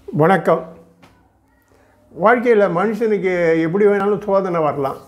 வணக்கம் வாழ்க்கையில் மனுஷனுக்கு எப்படி வேணாலும் சோதனை வரலாம்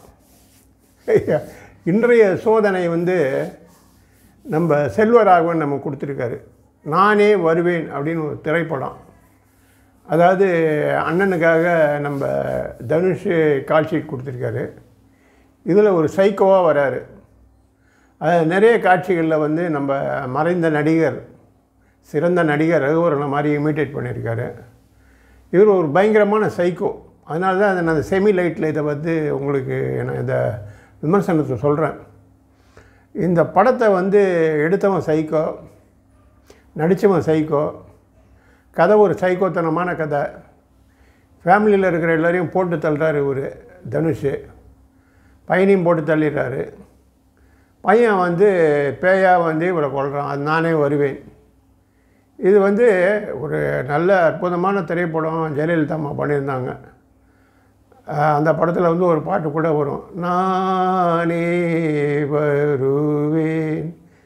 இன்றைய சோதனை வந்து நம்ம செல்வராகவன் நம்ம கொடுத்துருக்காரு நானே வருவேன் அப்படின்னு ஒரு திரைப்படம் அதாவது அண்ணனுக்காக நம்ம தனுஷ் கால் ஷீட் கொடுத்துருக்காரு இதில் ஒரு சைக்கோவாக வராரு அது நிறைய காட்சிகளில் வந்து நம்ம மறைந்த நடிகர் சிறந்த நடிகர் ரகுவரனை மாதிரி இமிட்டேட் பண்ணியிருக்காரு இவர் ஒரு பயங்கரமான சைக்கோ அதனால தான் அதை நான் செமி லைட்டில் இதை வந்து உங்களுக்கு நான் இந்த விமர்சனத்தை சொல்கிறேன் இந்த படத்தை வந்து எடுத்தவன் சைக்கோ நடித்தவன் சைக்கோ கதை ஒரு சைக்கோத்தனமான கதை ஃபேமிலியில் இருக்கிற எல்லாரையும் போட்டு தள்ளுறாரு இவர் தனுஷ் பையனையும் போட்டு தள்ளிடுறாரு பையன் வந்து பேயாக வந்து இவரை கொள்கிறான் அது நானே வருவேன் இது வந்து ஒரு நல்ல அற்புதமான திரைப்படம் ஜெயலலிதா அம்மா பண்ணியிருந்தாங்க அஹ் அந்த படத்தில் வந்து ஒரு பாட்டு கூட வரும் நானே வருவேன்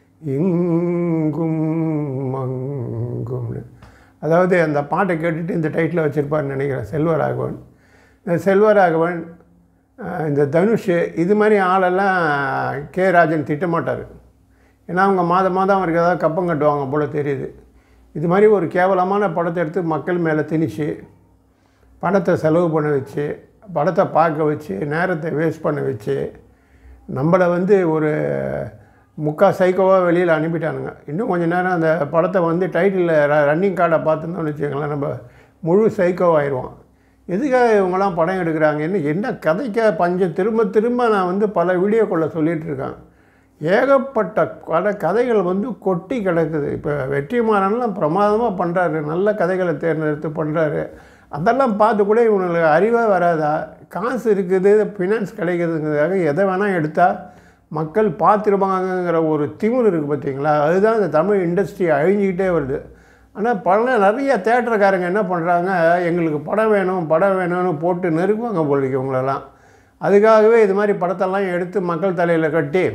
இங்கும் அங்கும்னு அதாவது அந்த பாட்டை கேட்டுட்டு இந்த டைட்டில் வச்சுருப்பார்னு நினைக்கிறேன் செல்வராகவன் இந்த செல்வராகவன் அஹ் இந்த தனுஷ் இது மாதிரி ஆளெல்லாம் கே ராஜன் திட்டமாட்டார் ஏன்னா அவங்க மாதம் மாதம் அவருக்கு ஏதாவது கப்பம் கட்டுவாங்க போல் தெரியுது இது மாதிரி ஒரு கேவலமான படத்தை எடுத்து மக்கள் மேலே திணிச்சு பணத்தை செலவு பண்ண வச்சு படத்தை பார்க்க வச்சு நேரத்தை வேஸ்ட் பண்ண வச்சு நம்மளை வந்து ஒரு முக்கா சைக்கோவாக வெளியில் அனுப்பிட்டானுங்க இன்னும் கொஞ்சம் நேரம் அந்த படத்தை வந்து டைட்டிலில் ரன்னிங் கார்டை பார்த்துருந்தோம்னு வச்சுக்கோங்களேன் நம்ம முழு சைக்கோவாயிடுவோம் எதுக்காக இவங்கெல்லாம் படம் எடுக்கிறாங்க என்ன என்ன கதைக்க பஞ்சம் திரும்ப திரும்ப நான் வந்து பல வீடியோக்குள்ளே சொல்லிகிட்டு இருக்கேன் ஏகப்பட்ட கதை கதைகள் வந்து கொட்டி கிடக்குது இப்போ வெற்றிமாறன்லாம் பிரமாதமாக பண்ணுறாரு நல்ல கதைகளை தேர்ந்தெடுத்து பண்ணுறாரு அதெல்லாம் பார்த்து கூட இவங்களுக்கு அறிவாக வராதா காசு இருக்குது ஃபினான்ஸ் கிடைக்குதுங்கிறதுக்காக எதை வேணால் எடுத்தால் மக்கள் பார்த்துருப்பாங்கங்கிற ஒரு திமிர் இருக்குது பார்த்தீங்களா அதுதான் இந்த தமிழ் இண்டஸ்ட்ரி அழிஞ்சிக்கிட்டே வருது ஆனால் படம் நிறைய தேட்டருக்காரங்க என்ன பண்ணுறாங்க எங்களுக்கு படம் வேணும் படம் வேணும்னு போட்டு நெருக்குவாங்க போலிருக்கு இவங்களெல்லாம் அதுக்காகவே இது மாதிரி படத்தெல்லாம் எடுத்து மக்கள் தலையில் கட்டி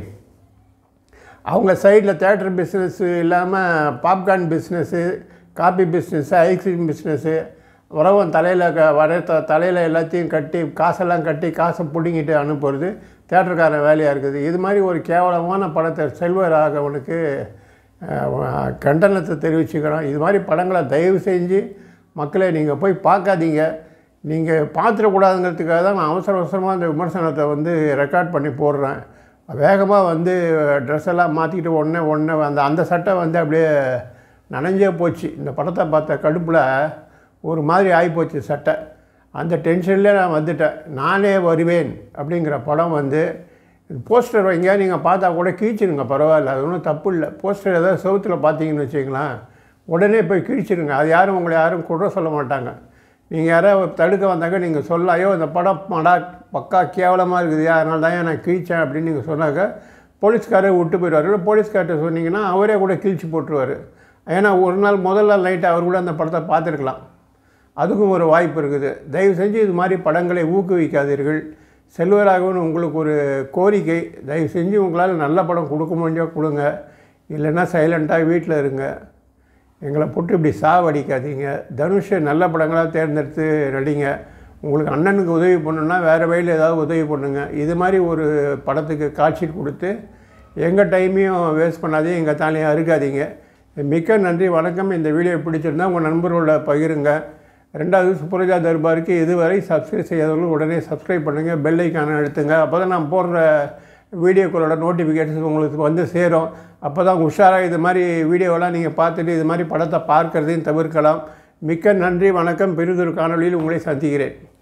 அவங்க சைடில் தேட்டர் பிஸ்னஸ்ஸு இல்லாமல் popcorn business coffee business ice cream business உறவன் தலையில் க வர த தலையில் எல்லாத்தையும் கட்டி காசெல்லாம் கட்டி காசை பிடுங்கிட்டு அனுப்புறது தேட்டருக்காரன் வேலையாக இருக்குது இது மாதிரி ஒரு கேவலமான படத்தை செல்வராகவனுக்கு அஹ், கண்டனத்தை தெரிவிச்சுக்கிறோம் இது மாதிரி படங்களை தயவு செஞ்சு மக்களை நீங்கள் போய் பார்க்காதீங்க நீங்கள் பார்த்துடக்கூடாதுங்கிறதுக்காக தான் நான் அவசர அவசரமாக இந்த விமர்சனத்தை வந்து ரெக்கார்ட் பண்ணி போடுறேன் வேகமாக வந்து ட்ரெஸ் எல்லாம் மாற்றிக்கிட்டு உடனே உடனே அந்த அந்த சட்டை வந்து அப்படியே நனைஞ்சே போச்சு இந்த படத்தை பார்த்த கடுப்பில் ஒரு மாதிரி ஆகிப்போச்சு சட்டை அந்த டென்ஷன்லேயே நான் வந்துட்டேன் நானே வருவேன் அப்படிங்கிற படம் வந்து போஸ்டர் வைங்க நீங்கள் பார்த்தா கூட கீழ்ச்சிருங்க பரவாயில்ல அது ஒன்றும் தப்பு இல்லை போஸ்டர் ஏதாவது செவுத்தில் பார்த்தீங்கன்னு வச்சிங்களேன் உடனே போய் கிழிச்சிருங்க அது யாரும் உங்களை யாரும் குறை சொல்ல மாட்டாங்க நீங்கள் யாராவது தடுக்க வந்தாக்க நீங்கள் சொல்ல ஐயோ இந்த படம் மடா பக்கா கேவலமாக இருக்குதுயா அதனால தான் நான் கிழிச்சேன் அப்படின்னு நீங்கள் சொன்னாக்க போலீஸ்காரே விட்டு போயிடுவார் இல்லை போலீஸ்கார்ட்ட சொன்னீங்கன்னா அவரே கூட கிழிச்சு போட்டுருவார் ஏன்னா ஒரு நாள் முதல் நாள் நைட்டு அவர் கூட அந்த படத்தை பார்த்துருக்கலாம் அதுக்கும் ஒரு வாய்ப்பு இருக்குது தயவு செஞ்சு இது மாதிரி படங்களை ஊக்குவிக்காதீர்கள் செல்வராகவன் உங்களுக்கு ஒரு கோரிக்கை தயவு செஞ்சு உங்களால் நல்ல படம் கொடுக்க முடிஞ்சால் கொடுங்க இல்லைன்னா சைலண்ட்டாக வீட்டில் இருங்க எங்களை போட்டு இப்படி சாவடிக்காதீங்க தனுஷை நல்ல படங்களாக தேர்ந்தெடுத்து நடிங்க உங்களுக்கு அண்ணனுக்கு உதவி பண்ணணுன்னா வேறு வழியில் ஏதாவது உதவி பண்ணுங்க இது மாதிரி ஒரு படத்துக்கு காட்சி கொடுத்து எங்கள் டைமையும் வேஸ்ட் பண்ணாதீங்க எங்கள் தாலையும் அறுக்காதீங்க மிக்க நன்றி வணக்கம் இந்த வீடியோ பிடிச்சிருந்தா உங்கள் நண்பர்களோட பகிருங்க ரெண்டாவது சுப்ரஜா தர்பாருக்கு இதுவரை சப்ஸ்கிரைப் செய்யாதவர்கள் உடனே சப்ஸ்கிரைப் பண்ணுங்கள் பெல் ஐக்கானை அழுத்துங்க அப்போ தான் நான் போடுற வீடியோக்களோட நோட்டிஃபிகேஷன் உங்களுக்கு வந்து சேரும் அப்போ தான் உஷாராக இது மாதிரி வீடியோவெல்லாம் நீங்கள் பார்த்துட்டு இது மாதிரி படத்தை பார்க்கறதையும் தவிர்க்கலாம் மிக்க நன்றி வணக்கம் பெரிதொரு காணொளியில் உங்களை சந்திக்கிறேன்